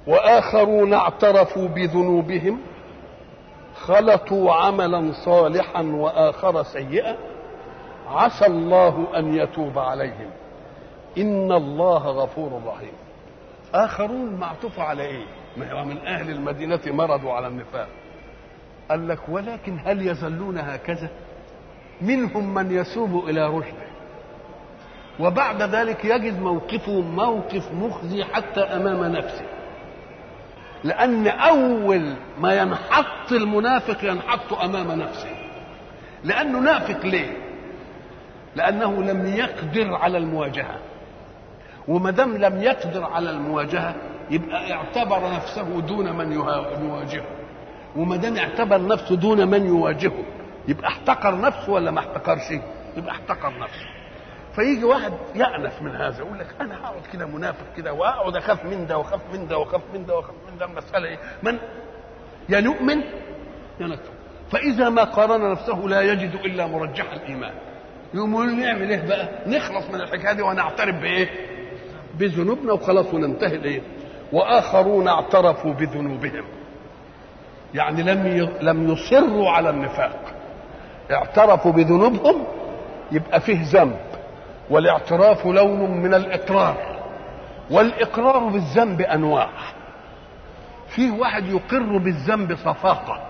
واخرون اعترفوا بذنوبهم خلطوا عملا صالحا واخر سيئا عسى الله ان يتوب عليهم ان الله غفور رحيم اخرون معطوف على ايه ما هو من اهل المدينه مرضوا على النفاق قال لك ولكن هل يظلون هكذا منهم من يسوب الى رشده وبعد ذلك يجد موقفه موقف مخزي حتى امام نفسه لان اول ما ينحط المنافق ينحط امام نفسه لانه نافق ليه لانه لم يقدر على المواجهه وما دام لم يقدر على المواجهه يبقى اعتبر نفسه دون من يواجهه وما دام اعتبر نفسه دون من يواجهه يبقى احتقر نفسه ولا ما احتقرش يبقى احتقر نفسه فيجي واحد يأنف من هذا يقول لك انا هقعد كده منافق كده واقعد اخاف من ده واخاف من ده واخاف من ده واخاف من ده المساله ايه؟ من يا نؤمن يا نكفر فاذا ما قارن نفسه لا يجد الا مرجح الايمان يقوم يقول نعمل ايه بقى؟ نخلص من الحكايه دي ونعترف بايه؟ بذنوبنا وخلاص وننتهي لايه؟ واخرون اعترفوا بذنوبهم يعني لم لم يصروا على النفاق اعترفوا بذنوبهم يبقى فيه ذنب والاعتراف لون من الاقرار والاقرار بالذنب انواع فيه واحد يقر بالذنب صفاقه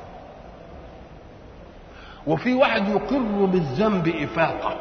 وفي واحد يقر بالذنب افاقه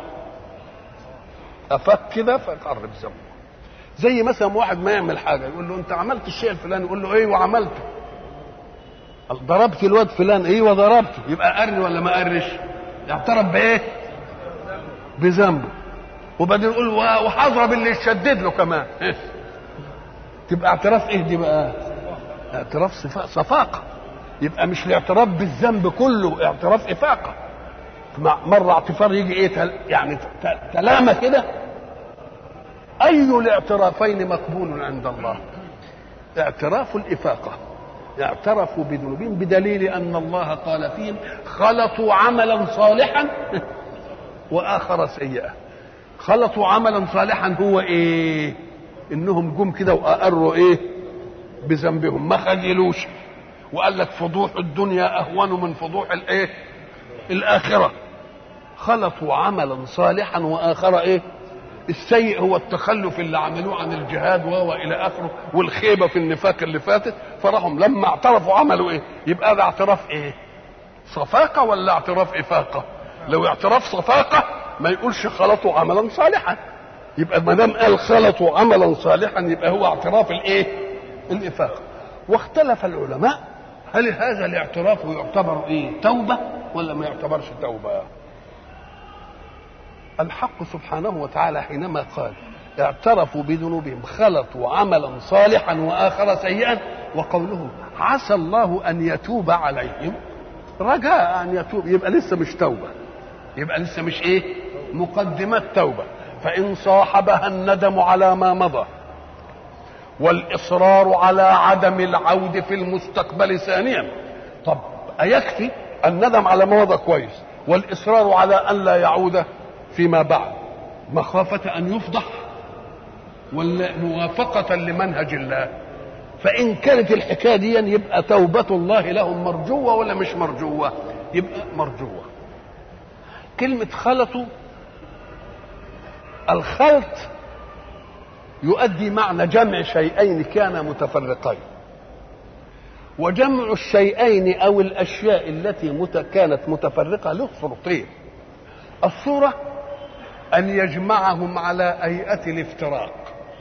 افاق كده فاقر بذنبه زي مثلا واحد ما يعمل حاجه يقول له انت عملت الشيء الفلاني يقول له ايوه عملته ضربت الواد فلان ايوه ضربته يبقى قر ولا ما قرش يعترف بايه بذنبه وبعدين يقول وهضرب اللي يشدد له كمان إيه؟ تبقى اعتراف ايه دي بقى اعتراف صفاقه يبقى مش الاعتراف بالذنب كله اعتراف افاقه مره اعتفار يجي ايه تل يعني تلامه كده اي الاعترافين مقبول عند الله اعتراف الافاقه اعترفوا بذنوبهم بدليل ان الله قال فيهم خلطوا عملا صالحا واخر سيئا خلطوا عملا صالحا هو ايه انهم جم كده واقروا ايه بذنبهم ما خجلوش وقال لك فضوح الدنيا اهون من فضوح الايه الاخره خلطوا عملا صالحا واخر ايه السيء هو التخلف اللي عملوه عن الجهاد وهو الى اخره والخيبه في النفاق اللي فاتت فراهم لما اعترفوا عملوا ايه يبقى ده اعتراف ايه صفاقه ولا اعتراف افاقه لو اعتراف صفاقه ما يقولش خلطوا عملا صالحا يبقى ما دام قال خلطوا عملا صالحا يبقى هو اعتراف الايه الافاقه واختلف العلماء هل هذا الاعتراف يعتبر ايه توبه ولا ما يعتبرش توبه الحق سبحانه وتعالى حينما قال اعترفوا بذنوبهم خلطوا عملا صالحا واخر سيئا وقوله عسى الله ان يتوب عليهم رجاء ان يتوب يبقى لسه مش توبه يبقى لسه مش ايه مقدمات توبه فان صاحبها الندم على ما مضى والاصرار على عدم العود في المستقبل ثانيا طب ايكفي الندم على ما مضى كويس والاصرار على ان لا يعود فيما بعد مخافة أن يفضح ولا موافقة لمنهج الله فإن كانت الحكاية دي يبقى توبة الله لهم مرجوة ولا مش مرجوة يبقى مرجوة كلمة خلطوا الخلط يؤدي معنى جمع شيئين كانا متفرقين وجمع الشيئين أو الأشياء التي مت كانت متفرقة له صورتين الصورة أن يجمعهم على هيئة الافتراق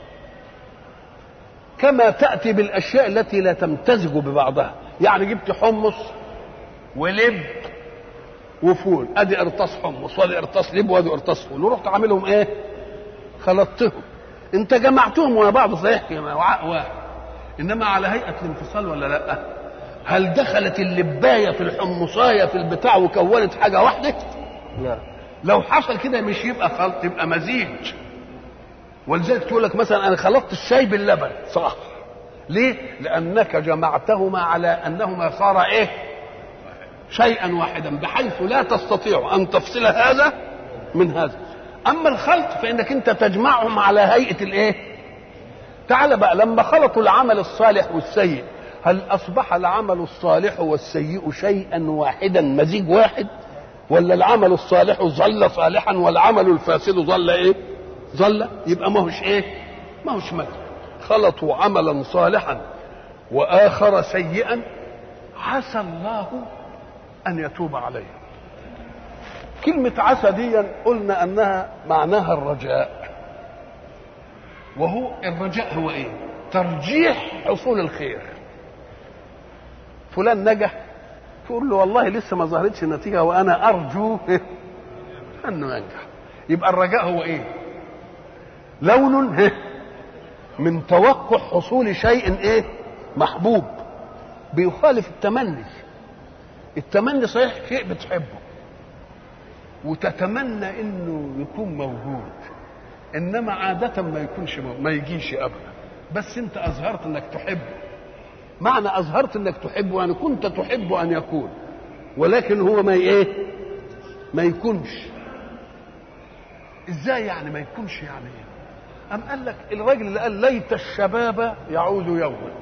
كما تأتي بالأشياء التي لا تمتزج ببعضها يعني جبت حمص ولب وفول ادي قرطاس حمص وادي قرطاس لب وادي قرطاس فول ورحت عاملهم ايه خلطتهم انت جمعتهم ورا بعض صحيح وعاء واحد انما على هيئه الانفصال ولا لا هل دخلت اللبايه في الحمصايه في البتاع وكونت حاجه واحده لا لو حصل كده مش يبقى خلط يبقى مزيج ولذلك تقول لك مثلا انا خلطت الشاي باللبن صح ليه لانك جمعتهما على انهما صار ايه شيئا واحدا بحيث لا تستطيع ان تفصل هذا من هذا اما الخلط فانك انت تجمعهم على هيئه الايه تعال بقى لما خلطوا العمل الصالح والسيء هل اصبح العمل الصالح والسيء شيئا واحدا مزيج واحد ولا العمل الصالح ظل صالحا والعمل الفاسد ظل ايه ظل يبقى ما هوش ايه ما هوش مزج خلطوا عملا صالحا واخر سيئا عسى الله ان يتوب عليهم كلمة عسى دي قلنا انها معناها الرجاء وهو الرجاء هو ايه ترجيح حصول الخير فلان نجح تقول له والله لسه ما ظهرتش النتيجة وانا ارجو انه ينجح يبقى الرجاء هو ايه لون من توقع حصول شيء ايه محبوب بيخالف التمني التمني صحيح شيء بتحبه وتتمنى انه يكون موجود انما عادة ما يكونش موجود. ما يجيش ابدا بس انت اظهرت انك تحبه معنى اظهرت انك تحبه يعني كنت تحب ان يكون ولكن هو ما ايه ما يكونش ازاي يعني ما يكونش يعني ايه أم قال لك الراجل اللي قال ليت الشباب يعود يوما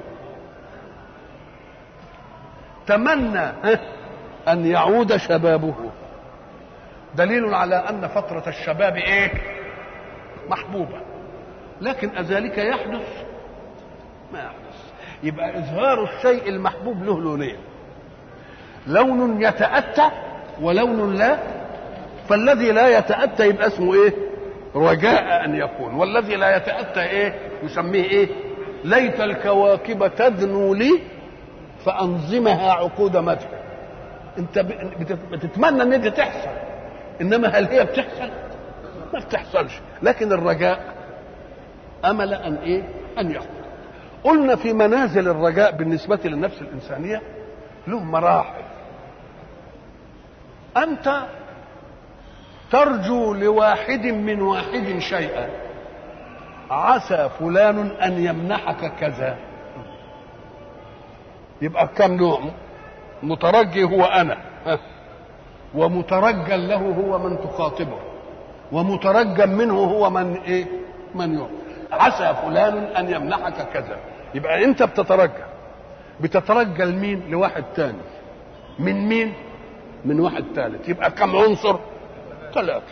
تمنى أن يعود شبابه دليل على أن فترة الشباب إيه محبوبة لكن أذلك يحدث ما يحدث يبقى إظهار الشيء المحبوب له لونين لون يتأتى ولون لا فالذي لا يتأتى يبقى اسمه إيه رجاء أن يكون والذي لا يتأتى إيه يسميه إيه ليت الكواكب تدنو لي فأنظمها عقود مدح أنت بتتمنى أن دي تحصل إنما هل هي بتحصل؟ ما بتحصلش لكن الرجاء أمل أن إيه؟ أن يحصل قلنا في منازل الرجاء بالنسبة للنفس الإنسانية له مراحل أنت ترجو لواحد من واحد شيئا عسى فلان ان يمنحك كذا يبقى كم نوع مترجي هو انا ومترجى له هو من تخاطبه ومترجى منه هو من ايه من يوم عسى فلان ان يمنحك كذا يبقى انت بتترجى بتترجى لمين لواحد تاني من مين من واحد ثالث يبقى كم عنصر ثلاثة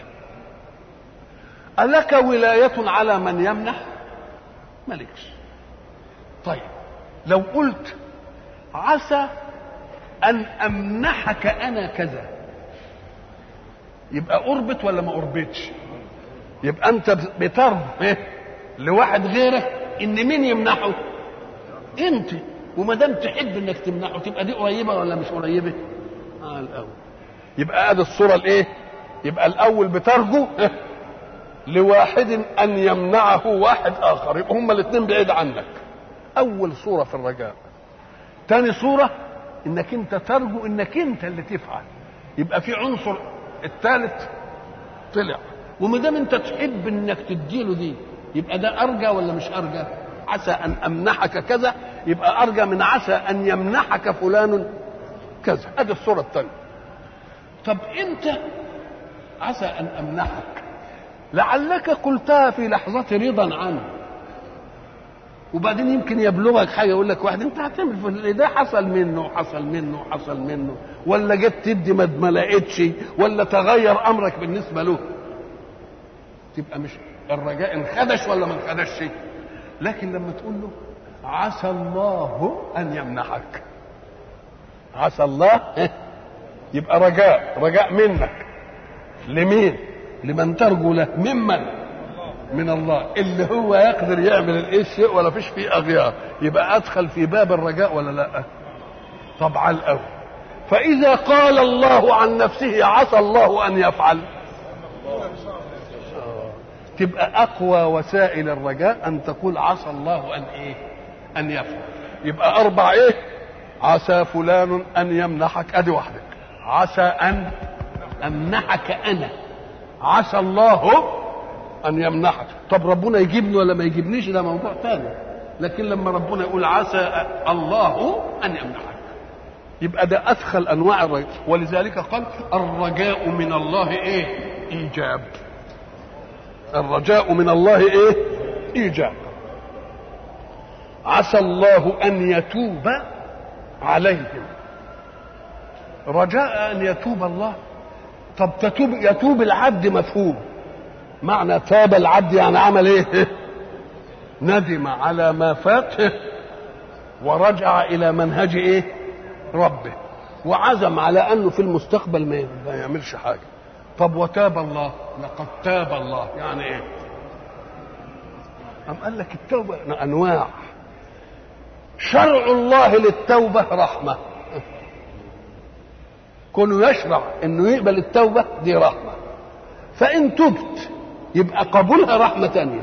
ألك ولاية على من يمنح مالكش طيب لو قلت عسى أن أمنحك أنا كذا يبقى أربط ولا ما أربطش يبقى أنت بترضى إيه؟ لواحد غيرك إن مين يمنحه أنت وما دام تحب إنك تمنحه تبقى دي قريبة ولا مش قريبة؟ آه الأول يبقى ادي الصورة الإيه؟ يبقى الاول بترجو لواحد ان يمنعه واحد اخر يبقى هما الاثنين بعيد عنك اول صوره في الرجاء تاني صوره انك انت ترجو انك انت اللي تفعل يبقى في عنصر الثالث طلع وما دام انت تحب انك تديله دي يبقى ده ارجى ولا مش ارجى عسى ان امنحك كذا يبقى ارجى من عسى ان يمنحك فلان كذا ادي الصوره الثانيه طب انت عسى ان امنحك لعلك قلتها في لحظة رضا عنه وبعدين يمكن يبلغك حاجه يقول لك واحد انت هتعمل في ده حصل منه وحصل منه وحصل منه ولا جت تدي ما لقيتش ولا تغير امرك بالنسبه له تبقى مش الرجاء انخدش ولا ما انخدش لكن لما تقول له عسى الله ان يمنحك عسى الله يبقى رجاء رجاء منك لمين لمن ترجو له ممن من الله اللي هو يقدر يعمل الايه الشيء ولا فيش فيه اغيار يبقى ادخل في باب الرجاء ولا لا طبعا الاول فاذا قال الله عن نفسه عسى الله ان يفعل تبقى اقوى وسائل الرجاء ان تقول عسى الله ان ايه ان يفعل يبقى اربع ايه عسى فلان ان يمنحك ادي واحده عسى ان امنحك انا عسى الله ان يمنحك طب ربنا يجيبني ولا ما يجيبنيش ده موضوع ثاني لكن لما ربنا يقول عسى الله ان يمنحك يبقى ده ادخل انواع الرجاء ولذلك قال الرجاء من الله ايه ايجاب الرجاء من الله ايه ايجاب عسى الله ان يتوب عليهم رجاء ان يتوب الله طب تتوب يتوب العبد مفهوم معنى تاب العبد يعني عمل ايه ندم على ما فات ورجع الى منهج ايه ربه وعزم على انه في المستقبل ما يعملش حاجه طب وتاب الله لقد تاب الله يعني ايه أم قال لك التوبة أنواع شرع الله للتوبة رحمة كونه يشرع انه يقبل التوبة دي رحمة فإن تبت يبقى قبولها رحمة تانية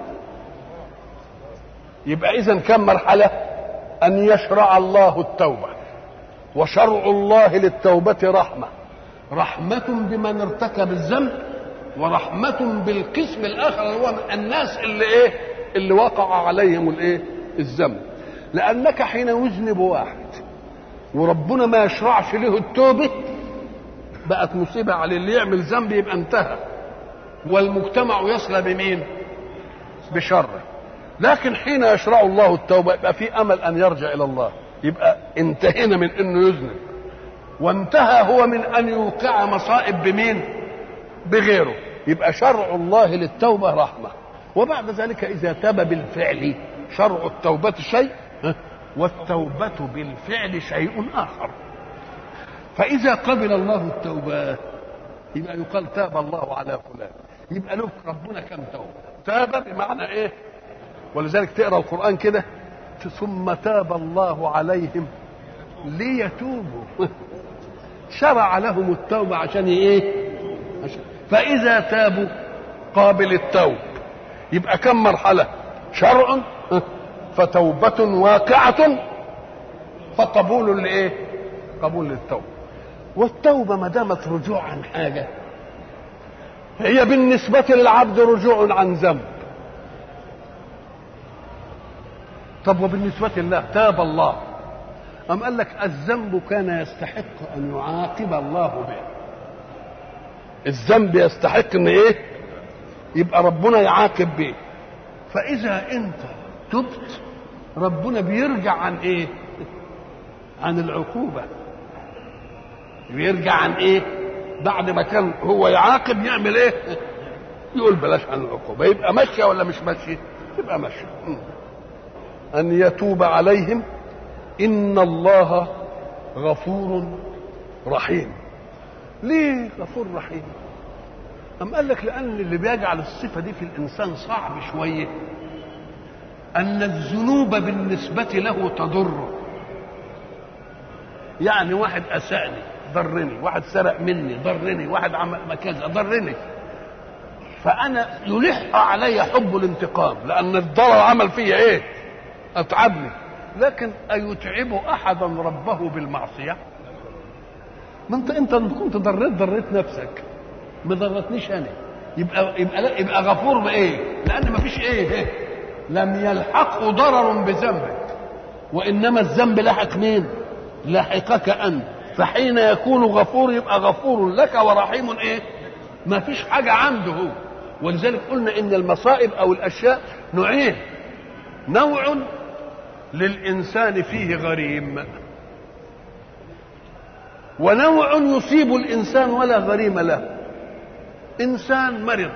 يبقى إذا كم مرحلة أن يشرع الله التوبة وشرع الله للتوبة رحمة رحمة بمن ارتكب الذنب ورحمة بالقسم الآخر اللي هو الناس اللي إيه اللي وقع عليهم الإيه الذنب لأنك حين يذنب واحد وربنا ما يشرعش له التوبة بقت مصيبة عليه اللي يعمل ذنب يبقى انتهى والمجتمع يصلى بمين بشره لكن حين يشرع الله التوبة يبقى في أمل أن يرجع إلى الله يبقى انتهينا من أنه يذنب وانتهى هو من أن يوقع مصائب بمين بغيره يبقى شرع الله للتوبة رحمة وبعد ذلك إذا تاب بالفعل شرع التوبة شيء والتوبة بالفعل شيء آخر فإذا قبل الله التوبة يبقى يقال تاب الله على فلان يبقى له ربنا كم توبة تاب بمعنى إيه ولذلك تقرأ القرآن كده ثم تاب الله عليهم ليتوبوا شرع لهم التوبة عشان ايه عشان فإذا تابوا قابل التوب يبقى كم مرحلة شرع فتوبة واقعة فقبول لايه قبول للتوبة والتوبة ما دامت رجوع عن حاجة هي بالنسبة للعبد رجوع عن ذنب طب وبالنسبة لله تاب الله أم قال لك الذنب كان يستحق أن يعاقب الله به الذنب يستحق أن إيه يبقى ربنا يعاقب به فإذا أنت تبت ربنا بيرجع عن إيه عن العقوبة بيرجع عن إيه بعد ما كان هو يعاقب يعمل إيه يقول بلاش عن العقوبة يبقى ماشية ولا مش ماشية يبقى ماشية أن يتوب عليهم إن الله غفور رحيم ليه غفور رحيم أم قال لك لأن اللي بيجعل الصفة دي في الإنسان صعب شوية أن الذنوب بالنسبة له تضره يعني واحد أساءني ضرني واحد سرق مني ضرني واحد عمل كذا ضرني فأنا يلح علي حب الانتقام لأن الضرر عمل فيا إيه أتعبني لكن أيتعب أحدا ربه بالمعصية ما أنت أنت كنت ضريت ضريت نفسك ما ضرتنيش أنا يبقى يبقى لا يبقى غفور بإيه؟ لأن ما فيش إيه, إيه؟ لم يلحقه ضرر بذنبك وإنما الذنب لحق مين؟ لحقك أنت فحين يكون غفور يبقى غفور لك ورحيم إيه؟ ما فيش حاجة عنده هو ولذلك قلنا إن المصائب أو الأشياء نوعين نوع للإنسان فيه غريم ونوع يصيب الإنسان ولا غريم له إنسان مرض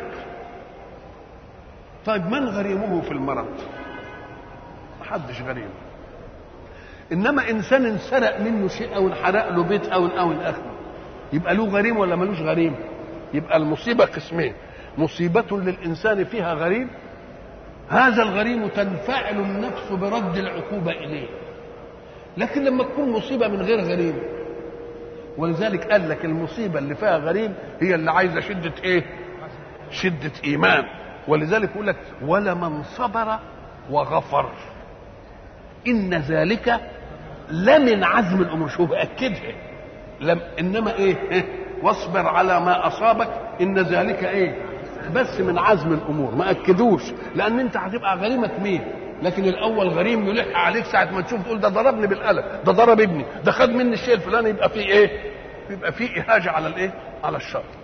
طيب من غريمه في المرض محدش غريم إنما إنسان انسرق منه شيء أو انحرق له بيت أو أو الآخر يبقى له غريم ولا ملوش غريم يبقى المصيبة قسمين مصيبة للإنسان فيها غريم هذا الغريم تنفعل النفس برد العقوبة إليه لكن لما تكون مصيبة من غير غريم ولذلك قال لك المصيبة اللي فيها غريم هي اللي عايزة شدة إيه شدة إيمان ولذلك يقول لك ولمن صبر وغفر إن ذلك لمن عزم الأمور شوف أكدها لم إنما إيه, إيه؟ واصبر على ما أصابك إن ذلك إيه بس من عزم الامور ما اكدوش لان انت هتبقى غريمك مين لكن الاول غريم يلح عليك ساعه ما تشوف تقول ده ضربني بالقلم ده ضرب ابني ده خد مني الشيء الفلاني يبقى فيه ايه يبقى فيه اهاجه على الايه على الشر